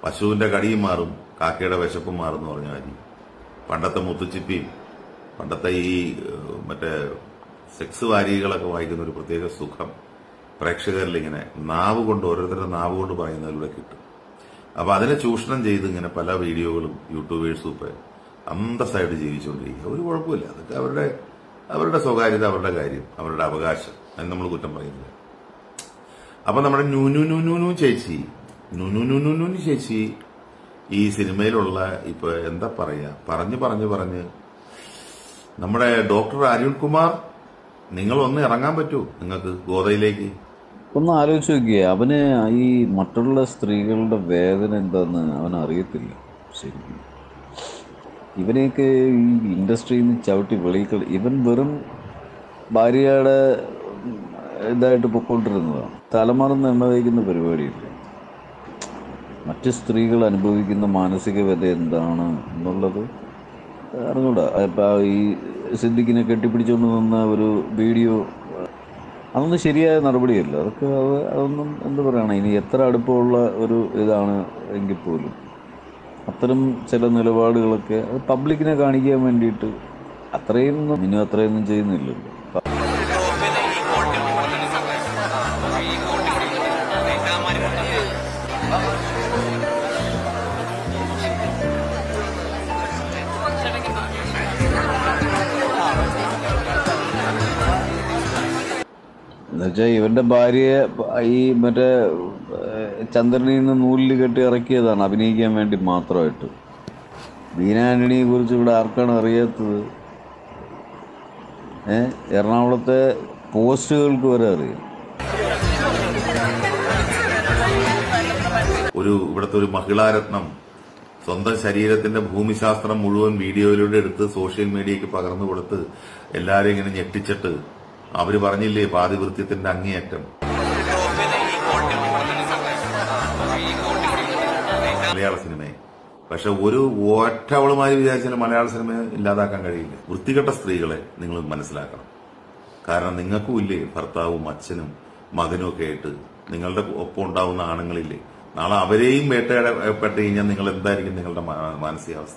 പശുവിന്റെ കടിയും മാറും കാക്കയുടെ വിശപ്പും മാറും എന്ന് പറഞ്ഞ കാര്യം പണ്ടത്തെ മുത്തുച്ചിപ്പിയും പണ്ടത്തെ ഈ ഏഹ്, മറ്റേ സെക്സ് വാരികളൊക്കെ വായിക്കുന്ന ഒരു പ്രത്യേക സുഖം പ്രേക്ഷകരിൽ ഇങ്ങനെ നാവ് കൊണ്ട് ഓരോരുത്തരുടെ നാവ് കൊണ്ട് പറയുന്നതിലൂടെ കിട്ടും അപ്പൊ അതിനെ ചൂഷണം ചെയ്ത് ഇങ്ങനെ പല വീഡിയോകളും യൂട്യൂബേഴ്സും ഇപ്പൊ അന്തസ്സായിട്ട് ജീവിച്ചുകൊണ്ടിരിക്കുക ഒരു കുഴപ്പമില്ല അതൊക്കെ അവരുടെ അവരുടെ സ്വകാര്യത അവരുടെ കാര്യം അവരുടെ അവകാശം അതിന് നമ്മൾ കുറ്റം പറയുന്നില്ല അപ്പൊ നമ്മുടെ നുനു നുനു ചേച്ചി നുനു നുനു നുനു ചേച്ചി ഈ സിനിമയിലുള്ള ഇപ്പൊ എന്താ പറയാ പറഞ്ഞു പറഞ്ഞു പറഞ്ഞ് നമ്മുടെ ഡോക്ടർ അരുൺകുമാർ നിങ്ങൾ ഒന്ന് ഇറങ്ങാൻ പറ്റൂ നിങ്ങൾക്ക് ഗോതയിലേക്ക് ഒന്ന് ആലോചിച്ച് നോക്കിയേ അവന് ഈ മറ്റുള്ള സ്ത്രീകളുടെ വേദന എന്താന്ന് അവൻ അറിയത്തില്ല ശരിക്കും ഇവനെയൊക്കെ ഈ ഇൻഡസ്ട്രിയിൽ നിന്ന് ചവിട്ടി വെളിയിൽ ഇവൻ വെറും ഭാര്യയുടെ ഉം, ഇതായിട്ട് പൊക്കോണ്ടിരുന്നതാണ് തലമറന്ന് എണ്ണ തേക്കുന്ന പരിപാടിയില്ല മറ്റ് സ്ത്രീകൾ അനുഭവിക്കുന്ന മാനസിക വ്യത എന്താണ് എന്നുള്ളത് അറിഞ്ഞൂടാ ഇപ്പം ഈ സിദ്ദിഖിനെ കെട്ടിപ്പിടിച്ചുകൊണ്ട് നിന്ന ഒരു വീഡിയോ അതൊന്നും ശരിയായ നടപടിയല്ല അതൊക്കെ അത് അതൊന്നും എന്താ പറയണേ ഇനി എത്ര അടുപ്പമുള്ള ഒരു ഇതാണ് എങ്കിൽ പോലും അത്തരം ചില നിലപാടുകളൊക്കെ അത് പബ്ലിക്കിനെ കാണിക്കാൻ വേണ്ടിയിട്ട് അത്രയും മിനു അത്രയൊന്നും ചെയ്യുന്നില്ലല്ലോ എന്നുവെച്ചാൽ ഇവന്റെ ഭാര്യയെ ഈ മറ്റേ ഏഹ്, ചന്ദ്രനിൽ നിന്ന് നൂലിൽ കെട്ടി ഇറക്കിയതാണ് അഭിനയിക്കാൻ വേണ്ടി മാത്രമായിട്ട് ബീന ആന്റണിയെ കുറിച്ച് ഇവിടെ ആർക്കാണ് അറിയാത്തത് ഏ എറണാകുളത്തെ പോസ്റ്റുകൾക്ക് വരെ അറിയാം ഒരു ഇവിടുത്തെ ഒരു മഹിളാരത്നം സ്വന്തം ശരീരത്തിന്റെ ഭൂമിശാസ്ത്രം മുഴുവൻ വീഡിയോയിലൂടെ എടുത്ത് സോഷ്യൽ മീഡിയക്ക് പകർന്നു കൊടുത്ത് എല്ലാരും ഇങ്ങനെ ഞെട്ടിച്ചിട്ട് അവര് പറഞ്ഞില്ലേ പാതിവൃത്യത്തിന്റെ അങ്ങേയറ്റം മലയാള സിനിമയെ പക്ഷെ ഒരു ഒറ്റവളുമായി വിചാരിച്ചാലും മലയാള സിനിമയെ ഇല്ലാതാക്കാൻ കഴിയില്ല വൃത്തികെട്ട സ്ത്രീകളെ നിങ്ങൾ മനസ്സിലാക്കണം കാരണം നിങ്ങൾക്കും ഇല്ലേ ഭർത്താവും അച്ഛനും മകനും ഒക്കെ ആയിട്ട് നിങ്ങളുടെ ഒപ്പം ഉണ്ടാവുന്ന ആണുങ്ങളില്ലേ നാളെ അവരെയും വേട്ടയാടപ്പെട്ട് കഴിഞ്ഞാൽ നിങ്ങൾ എന്തായിരിക്കും നിങ്ങളുടെ മാ- മാനസികാവസ്ഥ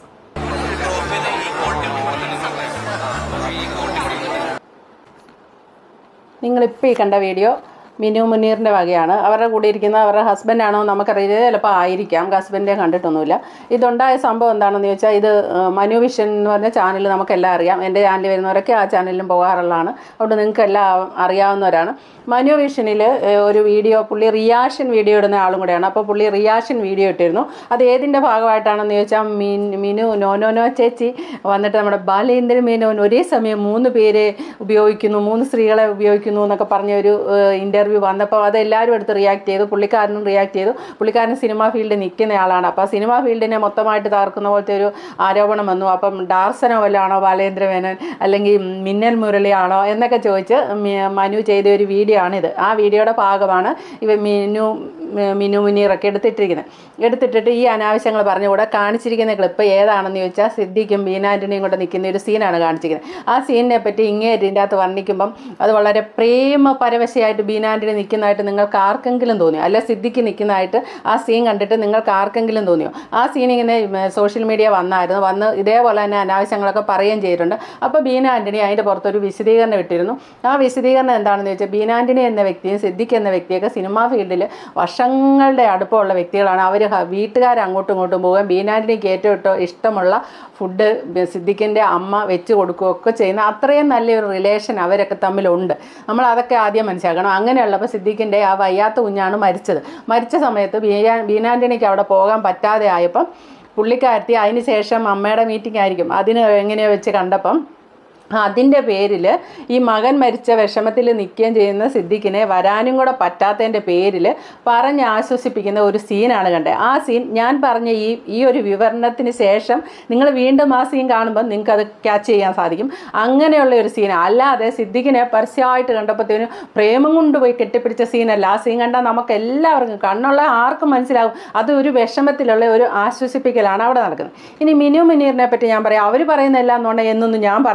നിങ്ങളിപ്പോൾ ഈ കണ്ട വീഡിയോ മിനു മുനീറിൻ്റെ വകയാണ് അവരുടെ കൂടെ ഇരിക്കുന്ന അവരുടെ ഹസ്ബൻഡാണോ നമുക്കറിയില്ല ചിലപ്പോൾ ആയിരിക്കാം ഹസ്ബൻഡെ കണ്ടിട്ടൊന്നുമില്ല ഇതുണ്ടായ സംഭവം എന്താണെന്ന് ചോദിച്ചാൽ ഇത് ഏഹ്, മനു വിഷൻ എന്ന് പറഞ്ഞ ചാനൽ നമുക്കെല്ലാം അറിയാം എൻ്റെ ചാനലിൽ വരുന്നവരൊക്കെ ആ ചാനലിലും പോകാറുള്ളതാണ് അതുകൊണ്ട് നിങ്ങൾക്കെല്ലാം അറിയാവുന്നവരാണ് മനു വിഷനിൽ ഒരു വീഡിയോ പുള്ളി റിയാക്ഷൻ വീഡിയോ ഇടുന്ന ആളും കൂടെയാണ് അപ്പോൾ പുള്ളി റിയാക്ഷൻ വീഡിയോ ഇട്ടിരുന്നു അത് ഏതിൻ്റെ ഭാഗമായിട്ടാണെന്ന് ചോദിച്ചാൽ മിൻ മിനു നോനോനോ ചേച്ചി വന്നിട്ട് നമ്മുടെ ബാലേന്ദ്രൻ മേനോൻ ഒരേ സമയം മൂന്ന് പേരെ ഉപയോഗിക്കുന്നു മൂന്ന് സ്ത്രീകളെ ഉപയോഗിക്കുന്നു എന്നൊക്കെ പറഞ്ഞ ഒരു ഇൻ്റർവ്യൂ വന്നപ്പോൾ അത് എല്ലാവരും എടുത്ത് റിയാക്ട് ചെയ്തു പുള്ളിക്കാരനും റിയാക്ട് ചെയ്തു പുള്ളിക്കാരൻ സിനിമാ ഫീൽഡിൽ നിൽക്കുന്ന ആളാണ് അപ്പോൾ സിനിമാ ഫീൽഡിനെ മൊത്തമായിട്ട് തകർക്കുന്ന പോലത്തെ ഒരു ആരോപണം വന്നു അപ്പം ഡാർസനോ വല്ലതാണോ ബാലേന്ദ്ര മേനോൻ അല്ലെങ്കിൽ മിന്നൽ മുരളിയാണോ എന്നൊക്കെ ചോദിച്ച് മി- മനു ചെയ്ത ഒരു വീഡിയോ ആണിത് ആ വീഡിയോയുടെ ഭാഗമാണ് ഇവ മിനു മിനു മുനീറൊക്കെ എടുത്തിട്ടിരിക്കുന്നത് എടുത്തിട്ടിട്ട് ഈ അനാവശ്യങ്ങൾ പറഞ്ഞുകൂടെ കാണിച്ചിരിക്കുന്ന ക്ലിപ്പ് ഏതാണെന്ന് ചോദിച്ചാൽ സിദ്ദിഖും ബീനാൻ്റണിയും കൂടെ നിൽക്കുന്ന ഒരു സീനാണ് കാണിച്ചിരിക്കുന്നത് ആ സീനിനെ പറ്റി ഇങ്ങേരിൻ്റെ അകത്ത് വർണ്ണിക്കുമ്പം അത് വളരെ പ്രേമ പരവശയായിട്ട് ബീനാൻ്റണി നിൽക്കുന്നതായിട്ട് നിങ്ങൾക്ക് ആർക്കെങ്കിലും തോന്നിയോ അല്ല സിദ്ദിഖ് നിൽക്കുന്നതായിട്ട് ആ സീൻ കണ്ടിട്ട് നിങ്ങൾക്ക് ആർക്കെങ്കിലും തോന്നിയോ ആ സീൻ ഇങ്ങനെ സോഷ്യൽ മീഡിയ വന്നായിരുന്നു വന്ന് ഇതേപോലെ തന്നെ അനാവശ്യങ്ങളൊക്കെ പറയുകയും ചെയ്തിട്ടുണ്ട് അപ്പോൾ ബീന ആൻ്റണി അതിൻ്റെ പുറത്തൊരു വിശദീകരണം ഇട്ടിരുന്നു ആ വിശദീകരണം എന്താണെന്ന് ചോദിച്ചാൽ ബീന ആൻ്റണി എന്ന വ്യക്തിയും സിദ്ദിഖ് എന്ന വ്യക്തിയൊക്കെ സിനിമാ ഫീൽഡിൽ വർഷങ്ങളുടെ അടുപ്പമുള്ള വ്യക്തികളാണ് അവർ വീട്ടുകാർ അങ്ങോട്ടും ഇങ്ങോട്ടും പോവുകയും ബീന ആൻ്റണിക്ക് ഏറ്റവും ഇഷ്ട- ഇഷ്ടമുള്ള ഫുഡ് സിദ്ദിഖിൻ്റെ അമ്മ വെച്ച് കൊടുക്കുകയൊക്കെ ചെയ്യുന്ന അത്രയും നല്ലൊരു റിലേഷൻ അവരൊക്കെ തമ്മിലുണ്ട് നമ്മൾ അതൊക്കെ ആദ്യം മനസ്സിലാക്കണം അങ്ങനെയുള്ളപ്പോൾ സിദ്ദിഖിൻ്റെ ആ വയ്യാത്ത കുഞ്ഞാണ് മരിച്ചത് മരിച്ച സമയത്ത് ബീനാ ബീനാൻ്റണിക്ക് അവിടെ പോകാൻ പറ്റാതെ ആയപ്പം പുള്ളിക്കാരത്തി അതിന് ശേഷം അമ്മയുടെ മീറ്റിംഗ് ആയിരിക്കും അതിന് എങ്ങനെയോ വെച്ച് കണ്ടപ്പം അതിൻ്റെ പേരിൽ ഈ മകൻ മരിച്ച വിഷമത്തിൽ നിൽക്കുകയും ചെയ്യുന്ന സിദ്ദിഖിനെ വരാനും കൂടെ പറ്റാത്തതിൻ്റെ പേരിൽ പറഞ്ഞ് ആശ്വസിപ്പിക്കുന്ന ഒരു സീനാണ് കണ്ടത് ആ സീൻ ഞാൻ പറഞ്ഞ ഈ ഈ ഒരു വിവരണത്തിന് ശേഷം നിങ്ങൾ വീണ്ടും ആ സീൻ കാണുമ്പോൾ നിങ്ങൾക്ക് അത് ക്യാച്ച് ചെയ്യാൻ സാധിക്കും അങ്ങനെയുള്ള ഒരു സീൻ അല്ലാതെ സിദ്ദിഖിനെ പരസ്യമായിട്ട് കണ്ടപ്പോഴത്തേനും പ്രേമം കൊണ്ടുപോയി കെട്ടിപ്പിടിച്ച സീനല്ല ആ സീൻ കണ്ടാൽ നമുക്ക് എല്ലാവർക്കും കണ്ണുള്ള ആർക്കും മനസ്സിലാവും അത് ഒരു വിഷമത്തിലുള്ള ഒരു ആശ്വസിപ്പിക്കലാണ് അവിടെ നടക്കുന്നത് ഇനി മിനു മുനീറിനെ പറ്റി ഞാൻ പറയാം അവർ പറയുന്ന എല്ലാം എന്നുണ്ടെങ്കിൽ എന്നൊന്നും ഞാൻ പറയുന്നില്ല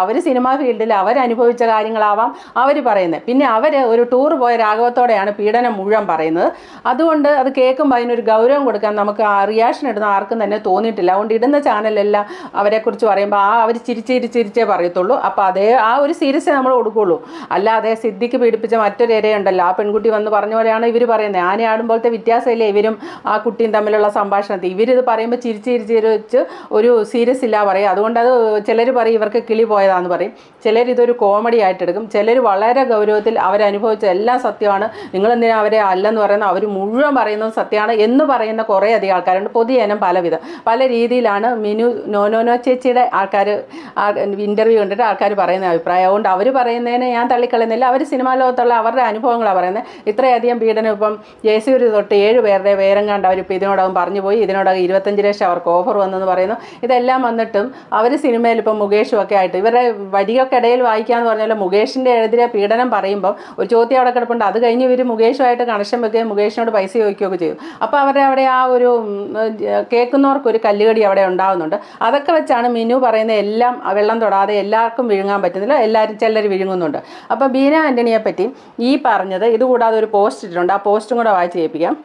അവർ സിനിമാ ഫീൽഡിൽ അവരനുഭവിച്ച കാര്യങ്ങളാവാം അവർ പറയുന്നത് പിന്നെ അവർ ഒരു ടൂർ പോയ രാഘവത്തോടെയാണ് പീഡനം മുഴുവൻ പറയുന്നത് അതുകൊണ്ട് അത് കേൾക്കുമ്പോൾ അതിനൊരു ഗൗരവം കൊടുക്കാൻ നമുക്ക് ആ റിയാക്ഷൻ ഇടുന്ന ആർക്കും തന്നെ തോന്നിയിട്ടില്ല അതുകൊണ്ട് ഇടുന്ന ചാനലെല്ലാം അവരെക്കുറിച്ച് പറയുമ്പോൾ ആ അവർ ചിരിച്ചിരി ചിരിച്ചേ പറയത്തുള്ളൂ അപ്പോൾ അതേ ആ ഒരു സീരിയസേ നമ്മൾ കൊടുക്കുള്ളൂ അല്ലാതെ സിദ്ദിഖ് പീഡിപ്പിച്ച മറ്റൊരു ഇരയുണ്ടല്ലോ ആ പെൺകുട്ടി വന്ന് പറഞ്ഞ പോലെയാണ് ഇവർ പറയുന്നത് ആന ആടുമ്പോഴത്തെ വ്യത്യാസമില്ലേ ഇവരും ആ കുട്ടിയും തമ്മിലുള്ള സംഭാഷണത്തിൽ ഇവരിത് പറയുമ്പോൾ ചിരിച്ച് ചിരിച്ച് ചിരിച്ച് ഒരു സീരിയസ് ഇല്ല പറയും അതുകൊണ്ട് അത് ചിലർ പറയും ഇവർക്ക് കിളി പോയതാന്ന് പറയും ചിലർ ഇതൊരു കോമഡി ആയിട്ട് എടുക്കും ചിലർ വളരെ ഗൗരവത്തിൽ അവരനുഭവിച്ച എല്ലാം സത്യമാണ് നിങ്ങളെന്തിനാ അവരെ അല്ലെന്ന് പറയുന്നത് അവർ മുഴുവൻ പറയുന്നത് സത്യമാണ് എന്ന് പറയുന്ന കുറേ അധികം ആൾക്കാരുണ്ട് പൊതുജനം പലവിധം പല രീതിയിലാണ് മിനു നോനോനോ ചേച്ചിയുടെ ആൾക്കാർ ഇൻ്റർവ്യൂ കണ്ടിട്ട് ആൾക്കാർ പറയുന്ന അഭിപ്രായം അതുകൊണ്ട് അവർ പറയുന്നതിനെ ഞാൻ തള്ളിക്കളയുന്നില്ല അവർ സിനിമാ ലോകത്തുള്ള അവരുടെ അനുഭവങ്ങളാണ് പറയുന്നത് ഇത്രയധികം പീഡനം ഇപ്പം ജയസൂര്യ തൊട്ട് ഏഴ് പേരുടെ പേരും കണ്ട് അവരിപ്പോൾ ഇതിനോടകം പറഞ്ഞു പോയി ഇതിനോടകം ഇരുപത്തഞ്ച് ലക്ഷം അവർക്ക് ഓഫർ വന്നെന്ന് പറയുന്നു ഇതെല്ലാം വന്നിട്ടും അവർ സിനിമയിൽ ഇപ്പം മുകേഷും ഒക്കെ ആയിട്ട് ഇവരുടെ വരികൾക്കിടയിൽ വായിക്കാന്ന് പറഞ്ഞാൽ മുകേഷിൻ്റെ എതിരെ പീഡനം പറയുമ്പോൾ ഒരു ചോദ്യം അവിടെ കിടപ്പുണ്ട് അത് കഴിഞ്ഞ് ഇവർ മുകേഷുമായിട്ട് കണക്ഷൻ വെക്കുകയും മുകേഷിനോട് പൈസ ചോദിക്കുകയൊക്കെ ചെയ്തു അപ്പോൾ അവരുടെ അവിടെ ആ ഒരു ഉം, കേൾക്കുന്നവർക്ക് ഒരു കല്ലുകടി അവിടെ ഉണ്ടാകുന്നുണ്ട് അതൊക്കെ വെച്ചാണ് മിനു പറയുന്ന എല്ലാം വെള്ളം തൊടാതെ എല്ലാവർക്കും വിഴുങ്ങാൻ പറ്റുന്നില്ല എല്ലാവരും ചിലർ വിഴുങ്ങുന്നുണ്ട് അപ്പോൾ ബീന ആൻ്റണിയെ പറ്റി ഈ പറഞ്ഞത് ഇതുകൂടാതെ ഒരു പോസ്റ്റ് ഇട്ടിട്ടുണ്ട് ആ പോസ്റ്റും കൂടെ വായിച്ച് കേൾപ്പിക്കാം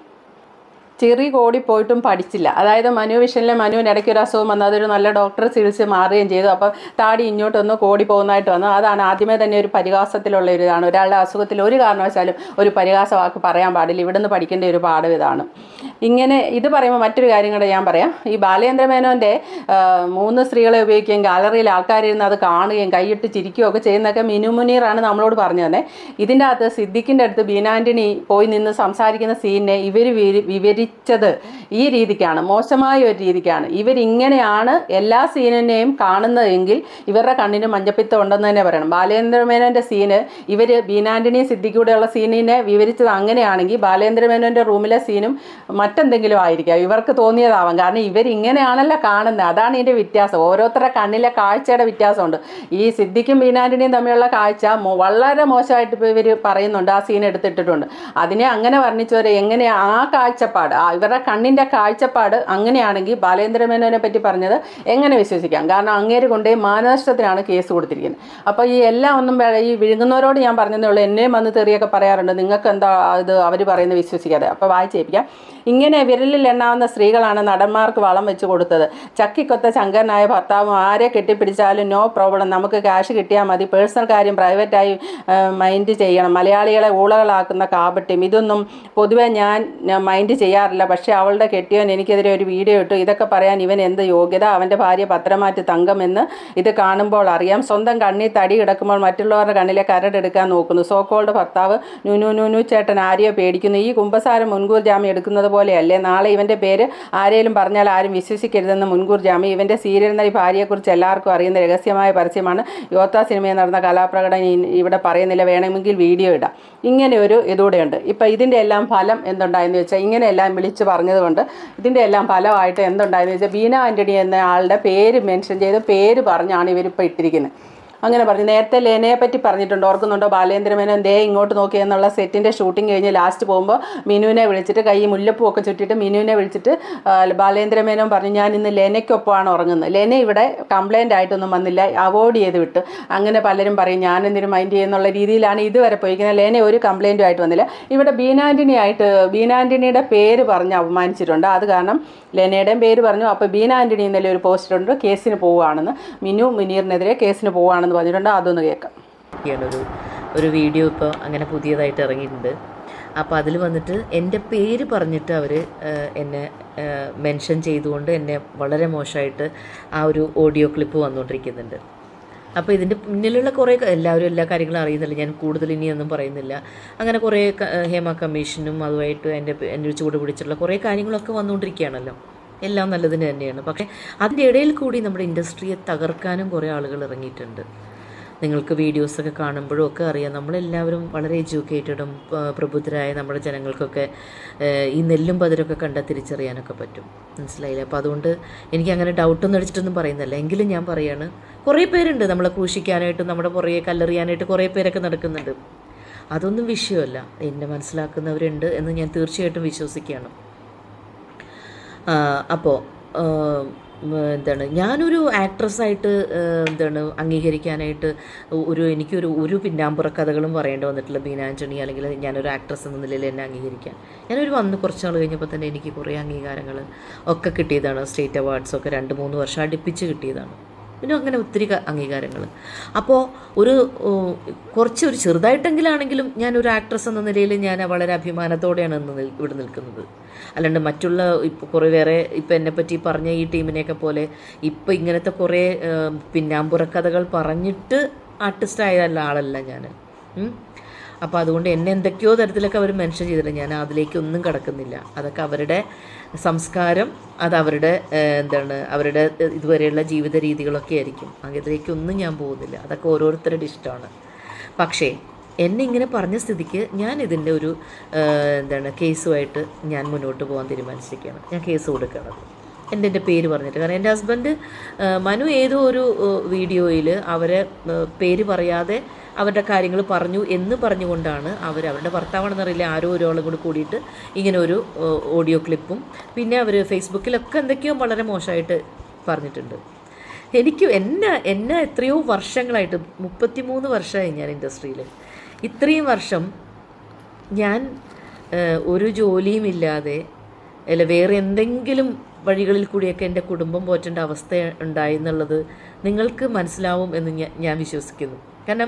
ചെറി കോടി പോയിട്ടും പഠിച്ചില്ല അതായത് മനു വിഷനിലെ മനുവിന് ഇടയ്ക്ക് ഒരു അസുഖം വന്നു അതൊരു നല്ല ഡോക്ടറെ ചികിത്സ മാറുകയും ചെയ്തു അപ്പോൾ താടി ഇങ്ങോട്ടൊന്ന് കോടി പോകുന്നതായിട്ട് വന്നു അതാണ് ആദ്യമേ തന്നെ ഒരു പരിഹാസത്തിലുള്ള ഒരു ഇതാണ് ഒരാളുടെ അസുഖത്തിൽ ഒരു കാരണവശാലും ഒരു പരിഹാസ വാക്ക് പറയാൻ പാടില്ല ഇവിടുന്ന് പഠിക്കേണ്ട ഒരു പാഠം ഇതാണ് ഇങ്ങനെ ഇത് പറയുമ്പോൾ മറ്റൊരു കാര്യം കൂടെ ഞാൻ പറയാം ഈ ബാലചന്ദ്ര മേനോൻ്റെ ആ, മൂന്ന് സ്ത്രീകളെ ഉപയോഗിക്കുകയും ഗാലറിയിൽ ആൾക്കാരിരുന്ന് അത് കാണുകയും കൈയിട്ട് ചിരിക്കുകയും ഒക്കെ ചെയ്യുന്നതൊക്കെ മിനു മുനീറാണ് നമ്മളോട് പറഞ്ഞു തന്നെ ഇതിൻ്റെ അകത്ത് സിദ്ദിഖിൻ്റെ അടുത്ത് ബീനാൻ്റണി പോയി നിന്ന് സംസാരിക്കുന്ന സീനിനെ ഇവർ വിവരിച്ചത് ഈ രീതിക്കാണ് മോശമായ ഒരു രീതിക്കാണ് ഇവരിങ്ങനെയാണ് എല്ലാ സീനിനെയും കാണുന്നതെങ്കിൽ ഇവരുടെ കണ്ണിന് മഞ്ഞപ്പിത്തം ഉണ്ടെന്ന് തന്നെ പറയണം ബാലേന്ദ്ര മേനോൻ്റെ സീന് ഇവർ ബീനാൻ്റണിയും സിദ്ദിഖൂടെയുള്ള സീനിനെ വിവരിച്ചത് അങ്ങനെയാണെങ്കിൽ ബാലേന്ദ്ര മേനോൻ്റെ റൂമിലെ സീനും മറ്റെന്തെങ്കിലും ആയിരിക്കാം ഇവർക്ക് തോന്നിയതാവാം കാരണം ഇവരിങ്ങനെയാണല്ലോ കാണുന്നത് അതാണ് ഇതിൻ്റെ വ്യത്യാസം ഓരോരുത്തരുടെ കണ്ണിലെ കാഴ്ചയുടെ വ്യത്യാസമുണ്ട് ഈ സിദ്ദിഖും ബീനാൻ്റണിയും തമ്മിലുള്ള കാഴ്ച മോ- വളരെ മോശമായിട്ട് ഇപ്പോൾ ഇവർ പറയുന്നുണ്ട് ആ സീൻ എടുത്തിട്ടിട്ടുണ്ട് അതിനെ അങ്ങനെ വർണ്ണിച്ചവർ എങ്ങനെ ആ കാഴ്ചപ്പാട് ആ ഇവരുടെ കണ്ണിൻ്റെ കാഴ്ചപ്പാട് അങ്ങനെയാണെങ്കിൽ ബാലേന്ദ്ര മേനോനെ പറ്റി പറഞ്ഞത് എങ്ങനെ വിശ്വസിക്കാം കാരണം അങ്ങേര് കൊണ്ടേ മാനനഷ്ടത്തിനാണ് കേസ് കൊടുത്തിരിക്കുന്നത് അപ്പോൾ ഈ എല്ലാം ഒന്നും വേ- ഈ വിഴുങ്ങുന്നവരോട് ഞാൻ പറഞ്ഞതേ ഉള്ളൂ എന്നെയും വന്ന് തെറിയൊക്കെ പറയാറുണ്ട് നിങ്ങൾക്ക് എന്താ ഇത് അവർ പറയുന്നത് വിശ്വസിക്കാതെ അപ്പോൾ വായിച്ചേപ്പിക്കാം ഇങ്ങനെ വിരലിൽ എണ്ണാവുന്ന സ്ത്രീകളാണ് നടന്മാർക്ക് വളം വെച്ച് കൊടുത്തത് ചക്കിക്കൊത്ത ശങ്കരനായ ഭർത്താവും ആരെ കെട്ടിപ്പിടിച്ചാലും നോ പ്രോബ്ലം നമുക്ക് ക്യാഷ് കിട്ടിയാൽ മതി പേഴ്സണൽ കാര്യം പ്രൈവറ്റായി മൈൻഡ് ചെയ്യണം മലയാളികളെ ഊളകളാക്കുന്ന കാപട്യം ഇതൊന്നും പൊതുവെ ഞാൻ ഞാൻ മൈൻഡ് ചെയ്യാറില്ല പക്ഷേ അവളുടെ കെട്ടിയവൻ എനിക്കെതിരെ ഒരു വീഡിയോ ഇട്ടു ഇതൊക്കെ പറയാൻ ഇവൻ എന്ത് യോഗ്യത അവൻ്റെ ഭാര്യ പത്രമാറ്റി തങ്കമെന്ന് ഇത് കാണുമ്പോൾ അറിയാം സ്വന്തം കണ്ണിൽ തടി കിടക്കുമ്പോൾ മറ്റുള്ളവരുടെ കണ്ണിലെ കരടെടുക്കാൻ നോക്കുന്നു സോക്കോളുടെ ഭർത്താവ് നുനു നുനു ചേട്ടൻ ആരെയോ പേടിക്കുന്നു ഈ കുമ്പസാരം മുൻകൂർ ജാമ്യം എടുക്കുന്നത് പോലെയല്ലേ നാളെ ഇവൻ്റെ പേര് ആരെങ്കിലും പറഞ്ഞാൽ ആരും വിശ്വസിക്കരുതെന്ന് മുൻകൂർ ജാമ്യം ഇവൻ്റെ സീരിയൽ നടി ഭാര്യയെക്കുറിച്ച് എല്ലാവർക്കും അറിയുന്ന രഹസ്യമായ പരസ്യമാണ് യോത്ത സിനിമയിൽ നടന്ന കലാപ്രകടനം ഇ- ഇവിടെ പറയുന്നില്ല വേണമെങ്കിൽ വീഡിയോ ഇടാം ഇങ്ങനെ ഒരു ഇതൂടെയുണ്ട് ഇപ്പം ഇതിൻ്റെ എല്ലാം ഫലം എന്തുണ്ടായെന്ന് വെച്ചാൽ ഇങ്ങനെയെല്ലാം വിളിച്ച് പറഞ്ഞതുകൊണ്ട് ഇതിൻ്റെ എല്ലാം ഫലമായിട്ട് എന്തുണ്ടായെന്ന് വെച്ചാൽ ബീന ആൻ്റണി എന്ന ആളുടെ പേര് മെൻഷൻ ചെയ്ത് പേര് പറഞ്ഞാണ് ഇവരിപ്പോൾ ഇട്ടിരിക്കുന്നത് അങ്ങനെ പറഞ്ഞു നേരത്തെ ലേനയെ പറ്റി പറഞ്ഞിട്ടുണ്ട് ഓർക്കുന്നുണ്ടോ ബാലേന്ദ്ര മേനോൻ ദേ ഇങ്ങോട്ട് നോക്കി എന്നുള്ള സെറ്റിൻ്റെ ഷൂട്ടിംഗ് കഴിഞ്ഞ് ലാസ്റ്റ് പോകുമ്പോൾ മിനുവിനെ വിളിച്ചിട്ട് കൈ മുല്ലപ്പൂ ഒക്കെ ചുറ്റിയിട്ട് മിനുവിനെ വിളിച്ചിട്ട് ആ, ബാലേന്ദ്ര മേനോൻ പറഞ്ഞു ഞാൻ ഇന്ന് ലെനയ്ക്കൊപ്പമാണ് ഉറങ്ങുന്നത് ലെന ഇവിടെ കംപ്ലൈൻ്റ് ആയിട്ടൊന്നും വന്നില്ല അവോയ്ഡ് ചെയ്ത് വിട്ടു അങ്ങനെ പലരും പറയും ഞാൻ എന്തിനു മൈൻഡ് ചെയ്യുന്നുള്ള രീതിയിലാണ് ഇതുവരെ പോയിരിക്കുന്നത് ലെന ഒരു കംപ്ലൈൻറ്റും ആയിട്ട് വന്നില്ല ഇവിടെ ബീനാൻ്റണി ആയിട്ട് ബീനാൻ്റണിയുടെ പേര് പറഞ്ഞ് അപമാനിച്ചിട്ടുണ്ട് അത് കാരണം ലെനയുടെയും പേര് പറഞ്ഞു അപ്പോൾ ബീന ആൻ്റണി ഇന്നലെ ഒരു പോസ്റ്റുണ്ട് കേസിന് പോവുകയാണെന്ന് മിനു മുനീറിനെതിരെ കേസിന് പോവുകയാണെന്ന് പറഞ്ഞിട്ടുണ്ട് അതൊന്ന് കേൾക്കാം ഒക്കെയാണ് ഒരു ഒരു വീഡിയോ ഇപ്പോൾ അങ്ങനെ പുതിയതായിട്ട് ഇറങ്ങിയിട്ടുണ്ട് അപ്പോൾ അതിൽ വന്നിട്ട് എൻ്റെ പേര് പറഞ്ഞിട്ട് അവർ എന്നെ മെൻഷൻ ചെയ്തുകൊണ്ട് എന്നെ വളരെ മോശമായിട്ട് ആ ഒരു ഓഡിയോ ക്ലിപ്പ് വന്നുകൊണ്ടിരിക്കുന്നുണ്ട് അപ്പോൾ ഇതിൻ്റെ പിന്നിലുള്ള കുറേ ക- എല്ലാവരും എല്ലാ കാര്യങ്ങളും അറിയുന്നില്ല ഞാൻ കൂടുതൽ ഇനിയൊന്നും പറയുന്നില്ല അങ്ങനെ കുറേ ക- ഹേമ കമ്മീഷനും അതുമായിട്ട് എൻ്റെ പേ- എൻ്റെ ചൂട് പിടിച്ചിട്ടുള്ള കുറേ കാര്യങ്ങളൊക്കെ വന്നുകൊണ്ടിരിക്കുകയാണല്ലോ എല്ലാം നല്ലതിന് തന്നെയാണ് പക്ഷേ അതിൻ്റെ ഇടയിൽ കൂടി നമ്മുടെ ഇൻഡസ്ട്രിയെ തകർക്കാനും കുറേ ആളുകൾ ഇറങ്ങിയിട്ടുണ്ട് നിങ്ങൾക്ക് വീഡിയോസൊക്കെ കാണുമ്പോഴും ഒക്കെ അറിയാം നമ്മളെല്ലാവരും വളരെ എഡ്യൂക്കേറ്റഡും പ്രബുദ്ധരായ നമ്മുടെ ജനങ്ങൾക്കൊക്കെ ഏഹ്, ഈ നെല്ലും പതിരൊക്കെ കണ്ടാൽ തിരിച്ചറിയാനൊക്കെ പറ്റും മനസ്സിലായില്ലേ അപ്പോൾ അതുകൊണ്ട് എനിക്ക് അങ്ങനെ ഡൗട്ടൊന്നും അടിച്ചിട്ടൊന്നും പറയുന്നില്ല എങ്കിലും ഞാൻ പറയാണ് കുറേ പേരുണ്ട് നമ്മളെ ക്രൂശിക്കാനായിട്ടും നമ്മുടെ പുറകെ കല്ലെറിയാനായിട്ട് കുറേ പേരൊക്കെ നടക്കുന്നുണ്ട് അതൊന്നും വിഷയമല്ല എന്നെ മനസ്സിലാക്കുന്നവരുണ്ട് എന്ന് ഞാൻ തീർച്ചയായിട്ടും വിശ്വസിക്കുകയാണ് അപ്പോൾ ഉം, എന്താണ് ഞാനൊരു ആക്ട്രസ്സായിട്ട് എന്താണ് അംഗീകരിക്കാനായിട്ട് ഒരു എനിക്കൊരു ഒരു പിന്നാമ്പുറ കഥകളും പറയേണ്ടി വന്നിട്ടില്ല ബീന ആൻ്റണി അല്ലെങ്കിൽ ഞാനൊരു ആക്ട്രസ് എന്ന നിലയിൽ എന്നെ അംഗീകരിക്കാൻ ഞാനൊരു വന്ന് കുറച്ച് നാൾ കഴിഞ്ഞപ്പോൾ തന്നെ എനിക്ക് കുറേ അംഗീകാരങ്ങൾ ഒക്കെ കിട്ടിയതാണ് സ്റ്റേറ്റ് അവാർഡ്സ് ഒക്കെ രണ്ട് മൂന്ന് വർഷം അടുപ്പിച്ച് കിട്ടിയതാണ് പിന്നെ അങ്ങനെ ഒത്തിരി ക- അംഗീകാരങ്ങൾ അപ്പോൾ ഒരു ഉം, കുറച്ച് ഒരു ചെറുതായിട്ടെങ്കിലാണെങ്കിലും ഞാനൊരു ആക്ട്രസ് എന്ന നിലയിൽ ഞാൻ വളരെ അഭിമാനത്തോടെയാണ് ഇന്ന് നിൽ- ഇവിടെ നിൽക്കുന്നത് അല്ലാണ്ട് മറ്റുള്ള ഇപ്പോൾ കുറേ വേറെ ഇപ്പം എന്നെ പറ്റി പറഞ്ഞ ഈ ടീമിനെയൊക്കെ പോലെ ഇപ്പം ഇങ്ങനത്തെ കുറേ ഏം, പിന്നാമ്പുറ കഥകൾ പറഞ്ഞിട്ട് ആർട്ടിസ്റ്റ് ആയതല്ല ആളല്ല ഞാൻ അപ്പോൾ അതുകൊണ്ട് എന്നെ എന്തൊക്കെയോ തരത്തിലൊക്കെ അവർ മെൻഷൻ ചെയ്തിട്ടുണ്ട് ഞാൻ അതിലേക്കൊന്നും കടക്കുന്നില്ല അതൊക്കെ അവരുടെ സംസ്കാരം അത് അവരുടെ ഏഹ്, എന്താണ് അവരുടെ ഏഹ്, ഇതുവരെയുള്ള ജീവിത രീതികളൊക്കെ ആയിരിക്കും അതിലേക്കൊന്നും ഞാൻ പോകുന്നില്ല അതൊക്കെ ഓരോരുത്തരുടെ ഇഷ്ടമാണ് പക്ഷേ എന്നെ ഇങ്ങനെ പറഞ്ഞ സ്ഥിതിക്ക് ഞാൻ ഇതിൻ്റെ ഒരു ഏഹ്, എന്താണ് കേസുമായിട്ട് ഞാൻ മുന്നോട്ട് പോകാൻ തീരുമാനിച്ചിരിക്കുകയാണ് ഞാൻ കേസ് കൊടുക്കുന്നത് എൻ്റെ എൻ്റെ പേര് പറഞ്ഞിട്ട് കാരണം എൻ്റെ ഹസ്ബൻഡ് മനു ഏതോ ഒരു വീഡിയോയിൽ അവരെ ഏഹ്, പേര് പറയാതെ അവരുടെ കാര്യങ്ങൾ പറഞ്ഞു എന്ന് പറഞ്ഞുകൊണ്ടാണ് അവർ അവരുടെ ഭർത്താവാണെന്നറിയില്ല ആരോ ഒരാളും കൂടി കൂടിയിട്ട് ഇങ്ങനെ ഒരു ഏഹ്, ഓഡിയോ ക്ലിപ്പും പിന്നെ അവർ ഫേസ്ബുക്കിലൊക്കെ എന്തൊക്കെയോ വളരെ മോശമായിട്ട് പറഞ്ഞിട്ടുണ്ട് എനിക്ക് എന്നെ എന്നെ എത്രയോ വർഷങ്ങളായിട്ട് മുപ്പത്തിമൂന്ന് വർഷമായി ഞാൻ ഇൻഡസ്ട്രിയിൽ ഇത്രയും വർഷം ഞാൻ ഏഹ്, ഒരു ജോലിയും ഇല്ലാതെ അല്ല വേറെ എന്തെങ്കിലും വഴികളിൽ കൂടിയൊക്കെ എൻ്റെ കുടുംബം പോറ്റേണ്ട അവസ്ഥ ഉണ്ടായി എന്നുള്ളത് നിങ്ങൾക്ക് മനസ്സിലാവും എന്ന് ഞാൻ ഞാൻ വിശ്വസിക്കുന്നു കാരണം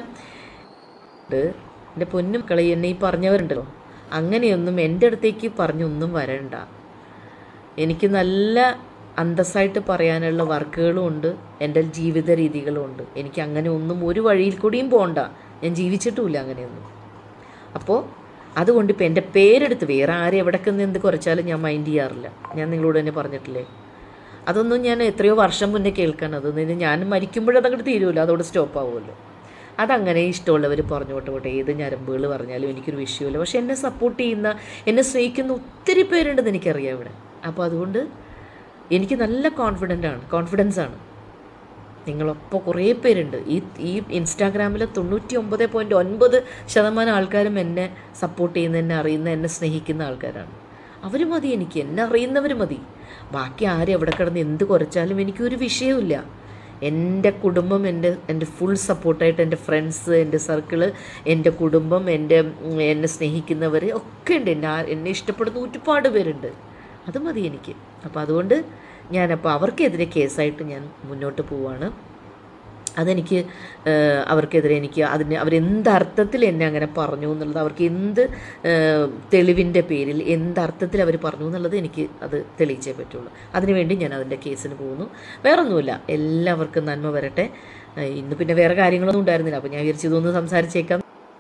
ഇത് എൻ്റെ പൊന്നും കളി എന്നെ ഈ പറഞ്ഞവരുണ്ടല്ലോ അങ്ങനെയൊന്നും എൻ്റെ അടുത്തേക്ക് പറഞ്ഞൊന്നും വരണ്ട എനിക്ക് നല്ല അന്തസ്സായിട്ട് പറയാനുള്ള വർക്കുകളും ഉണ്ട് എൻ്റെ ജീവിത രീതികളും ഉണ്ട് എനിക്ക് അങ്ങനെ ഒന്നും ഒരു വഴിയിൽ കൂടിയും പോകണ്ട ഞാൻ ജീവിച്ചിട്ടുമില്ല അങ്ങനെയൊന്നും അപ്പോൾ അതുകൊണ്ട് ഇപ്പം എൻ്റെ പേരെടുത്ത് വേറെ ആരും എവിടേക്ക് നിന്ന് എന്ത് കുറച്ചാലും ഞാൻ മൈൻഡ് ചെയ്യാറില്ല ഞാൻ നിങ്ങളോട് തന്നെ പറഞ്ഞിട്ടില്ലേ അതൊന്നും ഞാൻ എത്രയോ വർഷം മുന്നേ കേൾക്കണം അതൊന്നും ഞാൻ മരിക്കുമ്പോഴതങ്ങോട്ട് തീരുമല്ലോ അതോടെ സ്റ്റോപ്പ് ആവുമല്ലോ അതങ്ങനെ ഇഷ്ടമുള്ളവർ പറഞ്ഞോട്ടെ പോട്ടെ ഏത് ഞരമ്പുകൾ പറഞ്ഞാലും എനിക്കൊരു വിഷയമില്ല പക്ഷെ എന്നെ സപ്പോർട്ട് ചെയ്യുന്ന എന്നെ സ്നേഹിക്കുന്ന ഒത്തിരി പേരുണ്ടെന്ന് എനിക്കറിയാം ഇവിടെ അപ്പോൾ അതുകൊണ്ട് എനിക്ക് നല്ല കോൺഫിഡൻ്റ് ആണ് കോൺഫിഡൻസ് ആണ് നിങ്ങളൊപ്പം കുറേ പേരുണ്ട് ഈ ഈ ഇൻസ്റ്റാഗ്രാമിൽ തൊണ്ണൂറ്റി ഒമ്പത് പോയിൻറ്റ് ഒൻപത് ശതമാനം ആൾക്കാരും എന്നെ സപ്പോർട്ട് ചെയ്യുന്ന എന്നെ അറിയുന്ന എന്നെ സ്നേഹിക്കുന്ന ആൾക്കാരാണ് അവർ മതി എനിക്ക് എന്നെ അറിയുന്നവർ മതി ബാക്കി ആരും എവിടെ കിടന്ന് എന്ത് കുറച്ചാലും എനിക്കൊരു വിഷയവുമില്ല എൻ്റെ കുടുംബം എൻ്റെ എൻ്റെ ഫുൾ സപ്പോർട്ടായിട്ട് എൻ്റെ ഫ്രണ്ട്സ് എൻ്റെ സർക്കിള് എൻ്റെ കുടുംബം എൻ്റെ ഉം, എന്നെ സ്നേഹിക്കുന്നവർ ഒക്കെ ഉണ്ട് എന്നെ ആ- എന്നെ ഇഷ്ടപ്പെടുന്ന ഒരുപാട് പേരുണ്ട് അത് മതി എനിക്ക് അപ്പോൾ അതുകൊണ്ട് ഞാനപ്പോൾ അവർക്കെതിരെ കേസായിട്ട് ഞാൻ മുന്നോട്ട് പോവാണ് അതെനിക്ക് ഏഹ്, അവർക്കെതിരെ എനിക്ക് അതിന് അവരെന്ത് അർത്ഥത്തിൽ എന്നെ അങ്ങനെ പറഞ്ഞു എന്നുള്ളത് അവർക്ക് എന്ത് ഏഹ്, തെളിവിൻ്റെ പേരിൽ എന്ത് അർത്ഥത്തിൽ അവർ പറഞ്ഞു എന്നുള്ളത് എനിക്ക് അത് തെളിയിച്ചേ പറ്റുള്ളൂ അതിനുവേണ്ടി ഞാൻ അതിൻ്റെ കേസിന് പോകുന്നു വേറൊന്നുമില്ല എല്ലാവർക്കും നന്മ വരട്ടെ ഏഹ്, ഇന്ന് പിന്നെ വേറെ കാര്യങ്ങളൊന്നും ഉണ്ടായിരുന്നില്ല അപ്പോൾ ഞാൻ വിചാരിച്ചു ഇതൊന്ന് സംസാരിച്ചേക്കാം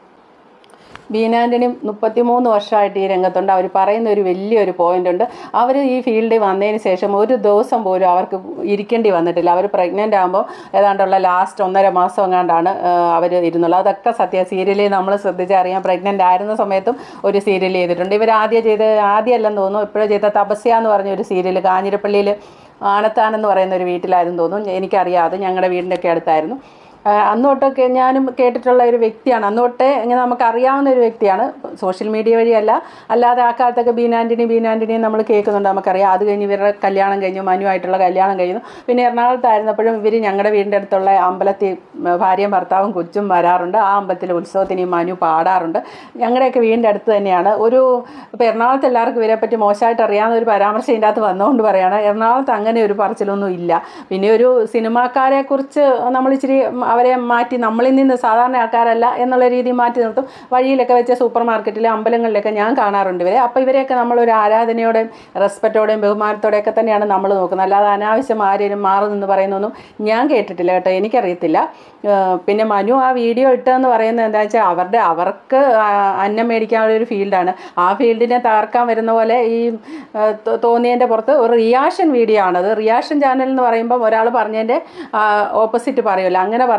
ബീനാൻ്റണി മുപ്പത്തിമൂന്ന് വർഷമായിട്ട് ഈ രംഗത്തുണ്ട് അവർ പറയുന്ന ഒരു വലിയൊരു പോയിന്റ് ഉണ്ട് അവർ ഈ ഫീൽഡിൽ വന്നതിന് ശേഷം ഒരു ദിവസം പോലും അവർക്ക് ഇരിക്കേണ്ടി വന്നിട്ടില്ല അവർ പ്രഗ്നൻ്റ് ആകുമ്പോൾ ഏതാണ്ടുള്ള ലാസ്റ്റ് ഒന്നര മാസം എങ്ങാണ്ടാണ് അവർ ഇരുന്നുള്ളത് അതൊക്കെ സത്യ സീരിയലിൽ നമ്മൾ ശ്രദ്ധിച്ചറിയാം പ്രഗ്നൻ്റ് ആയിരുന്ന സമയത്തും ഒരു സീരിയൽ ചെയ്തിട്ടുണ്ട് ഇവർ ആദ്യം ചെയ്ത് ആദ്യമല്ലെന്ന് തോന്നുന്നു ഇപ്പോഴും ചെയ്ത തപസ്യ എന്ന് പറഞ്ഞ ഒരു സീരിയൽ കാഞ്ഞിരപ്പള്ളിയിൽ ആനത്താനെന്ന് പറയുന്ന ഒരു വീട്ടിലായിരുന്നു തോന്നുന്നു എനിക്കറിയാം അത് ഞങ്ങളുടെ വീടിൻ്റെ ഒക്കെ അടുത്തായിരുന്നു ആ, അന്ന് തൊട്ടൊക്കെ ഞാനും കേട്ടിട്ടുള്ള ഒരു വ്യക്തിയാണ് അന്ന് തൊട്ടേ ഇങ്ങനെ നമുക്ക് അറിയാവുന്ന ഒരു വ്യക്തിയാണ് സോഷ്യൽ മീഡിയ വഴിയല്ല അല്ലാതെ ആ കാലത്തൊക്കെ ബീനാൻ്റണി ബീനാൻ്റണിയും നമ്മൾ കേൾക്കുന്നുണ്ട് നമുക്കറിയാം അത് കഴിഞ്ഞ് ഇവരുടെ കല്യാണം കഴിഞ്ഞു മനുവായിട്ടുള്ള കല്യാണം കഴിഞ്ഞു പിന്നെ എറണാകുളത്തായിരുന്നപ്പോഴും ഇവർ ഞങ്ങളുടെ വീടിൻ്റെ അടുത്തുള്ള അമ്പലത്തിൽ ഉം, ഭാര്യയും ഭർത്താവും കൊച്ചും വരാറുണ്ട് ആ അമ്പലത്തിൽ ഉത്സവത്തിന് ഈ മനു പാടാറുണ്ട് ഞങ്ങളുടെയൊക്കെ വീടിൻ്റെ അടുത്ത് തന്നെയാണ് ഒരു ഇപ്പോൾ എറണാകുളത്ത് എല്ലാവർക്കും ഇവരെ പറ്റി മോശമായിട്ട് അറിയാവുന്ന ഒരു പരാമർശം ഇതിൻ്റെ അകത്ത് വന്നുകൊണ്ട് പറയുകയാണ് എറണാകുളത്ത് അങ്ങനെ ഒരു പറച്ചിലൊന്നും ഇല്ല പിന്നെ ഒരു സിനിമാക്കാരെ കുറിച്ച് നമ്മൾ ഇച്ചിരി അവരെ മാറ്റി നമ്മളിൽ നിന്ന് സാധാരണ ആൾക്കാരല്ല എന്നുള്ള രീതി മാറ്റി നിർത്തും വഴിയിലൊക്കെ വെച്ച സൂപ്പർ മാർക്കറ്റിലെ അമ്പലങ്ങളിലൊക്കെ ഞാൻ കാണാറുണ്ട് ഇവരെ അപ്പോൾ ഇവരെയൊക്കെ നമ്മളൊരു ആരാധനയോടെയും റെസ്പെക്റ്റോടെയും ബഹുമാനത്തോടെയൊക്കെ തന്നെയാണ് നമ്മൾ നോക്കുന്നത് അല്ലാതെ അനാവശ്യം ആരെയും മാറി നിന്ന് പറയുന്നൊന്നും ഞാൻ കേട്ടിട്ടില്ല കേട്ടോ എനിക്കറിയത്തില്ല ഏഹ് പിന്നെ മനു ആ വീഡിയോ ഇട്ടതെന്ന് പറയുന്നത് എന്താ വെച്ചാൽ അവരുടെ അവർക്ക് ആ അന്നം മേടിക്കാനുള്ള ഒരു ഫീൽഡാണ് ആ ഫീൽഡിനെ തകർക്കാൻ വരുന്ന പോലെ ഈ ഏഹ് തോ- തോന്നിയതിൻ്റെ പുറത്ത് ഒരു റിയാക്ഷൻ വീഡിയോ ആണത് റിയാക്ഷൻ ചാനൽ എന്ന് പറയുമ്പോൾ ഒരാൾ പറഞ്ഞതിൻ്റെ ഓപ്പോസിറ്റ് പറയുമല്ലോ അങ്ങനെ പറഞ്ഞ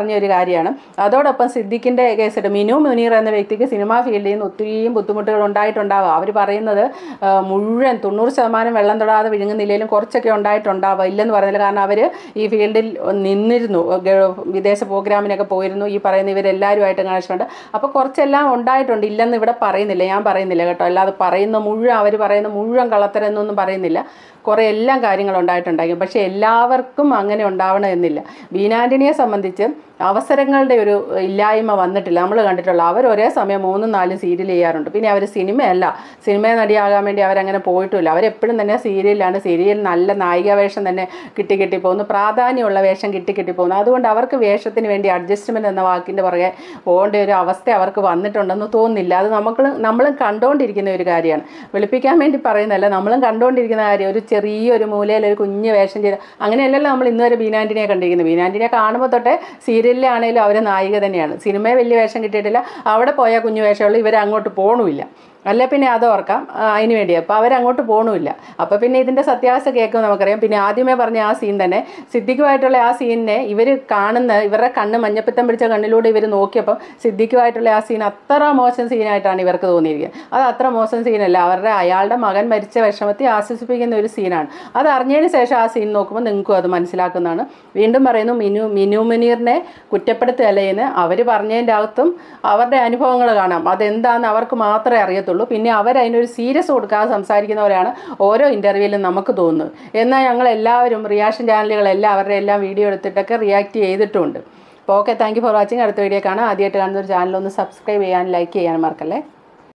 പറഞ്ഞ ഒരു കാര്യമാണ് അതോടൊപ്പം സിദ്ദിഖിൻ്റെ കേസിട്ട് മിനു മുനീർ എന്ന വ്യക്തിക്ക് സിനിമാ ഫീൽഡിൽ നിന്ന് ഒത്തിരിയും ബുദ്ധിമുട്ടുകൾ ഉണ്ടായിട്ടുണ്ടാവുക അവർ പറയുന്നത് ആ, മുഴുവൻ തൊണ്ണൂറ് ശതമാനം വെള്ളം തൊടാതെ വിഴുങ്ങുന്നില്ലെങ്കിലും കുറച്ചൊക്കെ ഉണ്ടായിട്ടുണ്ടാവുക ഇല്ലെന്ന് പറയുന്നില്ല കാരണം അവർ ഈ ഫീൽഡിൽ നിന്നിരുന്നു ഗ- വിദേശ പ്രോഗ്രാമിനൊക്കെ പോയിരുന്നു ഈ പറയുന്ന ഇവരെല്ലാവരുമായിട്ട് കണക്ഷനുണ്ട് അപ്പോൾ കുറച്ചെല്ലാം ഉണ്ടായിട്ടുണ്ട് ഇല്ലെന്ന് ഇവിടെ പറയുന്നില്ല ഞാൻ പറയുന്നില്ല കേട്ടോ അല്ലാതെ പറയുന്ന മുഴുവൻ അവർ പറയുന്ന മുഴുവൻ കള്ളത്തരെന്നൊന്നും പറയുന്നില്ല കുറേ എല്ലാം കാര്യങ്ങൾ ഉണ്ടായിട്ടുണ്ടായിരിക്കും പക്ഷേ എല്ലാവർക്കും അങ്ങനെ ഉണ്ടാവണം എന്നില്ല ബീനാന്റിനിയെ സംബന്ധിച്ച് അവസരങ്ങളുടെ ഒരു ഇല്ലായ്മ വന്നിട്ടില്ല നമ്മൾ കണ്ടിട്ടുള്ള അവർ ഒരേ സമയം മൂന്നും നാലും സീരിയൽ ചെയ്യാറുണ്ട് പിന്നെ അവർ സിനിമയല്ല സിനിമ നടിയാകാൻ വേണ്ടി അവരങ്ങനെ പോയിട്ടുമില്ല അവരെപ്പോഴും തന്നെ സീരിയലിലാണ് സീരിയൽ നല്ല നായിക വേഷം തന്നെ കിട്ടി കിട്ടി പോകുന്നു പ്രാധാന്യമുള്ള വേഷം കിട്ടി കിട്ടി പോകുന്നു അതുകൊണ്ട് അവർക്ക് വേഷത്തിന് വേണ്ടി അഡ്ജസ്റ്റ്മെൻറ്റ് എന്ന വാക്കിൻ്റെ പുറകെ പോകേണ്ട ഒരു അവസ്ഥ അവർക്ക് വന്നിട്ടുണ്ടെന്ന് തോന്നുന്നില്ല അത് നമുക്ക് നമ്മളും കണ്ടുകൊണ്ടിരിക്കുന്ന ഒരു കാര്യമാണ് വെളുപ്പിക്കാൻ വേണ്ടി പറയുന്നതല്ല നമ്മളും കണ്ടുകൊണ്ടിരിക്കുന്ന കാര്യം ഒരു ചെറിയൊരു മൂലയിൽ ഒരു കുഞ്ഞ് വേഷം ചെയ്ത് അങ്ങനെയല്ലല്ലോ നമ്മൾ ഇന്ന് വരെ ബീനാൻറ്റിനെ കണ്ടിരിക്കുന്നത് ബീനാൻറ്റിനെ കാണുമ്പോൾ തൊട്ടേ സീരിയലിലാണെങ്കിലും അവർ നായിക തന്നെയാണ് സിനിമയെ വലിയ വേഷം കിട്ടിയിട്ടില്ല അവിടെ പോയാൽ കുഞ്ഞു വേഷമുള്ളൂ ഇവർ അങ്ങോട്ട് പോകണമില്ല അല്ല പിന്നെ അത് ഓർക്കാം ആ, അതിന് വേണ്ടി അപ്പോൾ അവരങ്ങോട്ട് പോകണമില്ല അപ്പോൾ പിന്നെ ഇതിൻ്റെ സത്യാവസ്ഥ കേൾക്കുമ്പോൾ നമുക്കറിയാം പിന്നെ ആദ്യമേ പറഞ്ഞ ആ സീൻ തന്നെ സിദ്ദിഖുമായിട്ടുള്ള ആ സീനിനെ ഇവർ കാണുന്ന ഇവരുടെ കണ്ണ് മഞ്ഞപ്പിത്തം പിടിച്ച കണ്ണിലൂടെ ഇവർ നോക്കിയപ്പം സിദ്ദിഖുമായിട്ടുള്ള ആ സീൻ അത്ര മോശം സീനായിട്ടാണ് ഇവർക്ക് തോന്നിയിരിക്കുന്നത് അത് അത്ര മോശം സീനല്ല അവരുടെ അയാളുടെ മകൻ മരിച്ച വിഷമത്തെ ആശ്വസിപ്പിക്കുന്ന ഒരു സീനാണ് അത് അറിഞ്ഞതിന് ശേഷം ആ സീൻ നോക്കുമ്പോൾ നിങ്ങൾക്കും അത് മനസ്സിലാക്കുന്നതാണ് വീണ്ടും പറയുന്നു മിനു മിനു മുനീറിനെ കുറ്റപ്പെടുത്തുകയല്ല ചെയ്യുന്നത് അവർ പറഞ്ഞതിൻ്റെ അകത്തും അവരുടെ അനുഭവങ്ങൾ കാണാം അതെന്താണെന്ന് അവർക്ക് മാത്രമേ അറിയത്തുള്ളൂ പിന്നെ അവർ അതിനൊരു സീരിയസ് കൊടുക്കാതെ സംസാരിക്കുന്നവരാണ് ഓരോ ഇൻ്റർവ്യൂവിലും നമുക്ക് തോന്നുന്നത് എന്നാൽ ഞങ്ങൾ എല്ലാവരും റിയാക്ഷൻ ചാനലുകളെല്ലാം അവരുടെ എല്ലാം വീഡിയോ എടുത്തിട്ടൊക്കെ റിയാക്ട് ചെയ്തിട്ടുമുണ്ട് അപ്പോൾ okay thank you for watching അടുത്ത വീഡിയോ കാണാം ആദ്യമായിട്ട് കാണുന്ന ഒരു ചാനൽ ഒന്ന് സബ്സ്ക്രൈബ് ചെയ്യാൻ ലൈക്ക് ചെയ്യാൻ മറക്കല്ലേ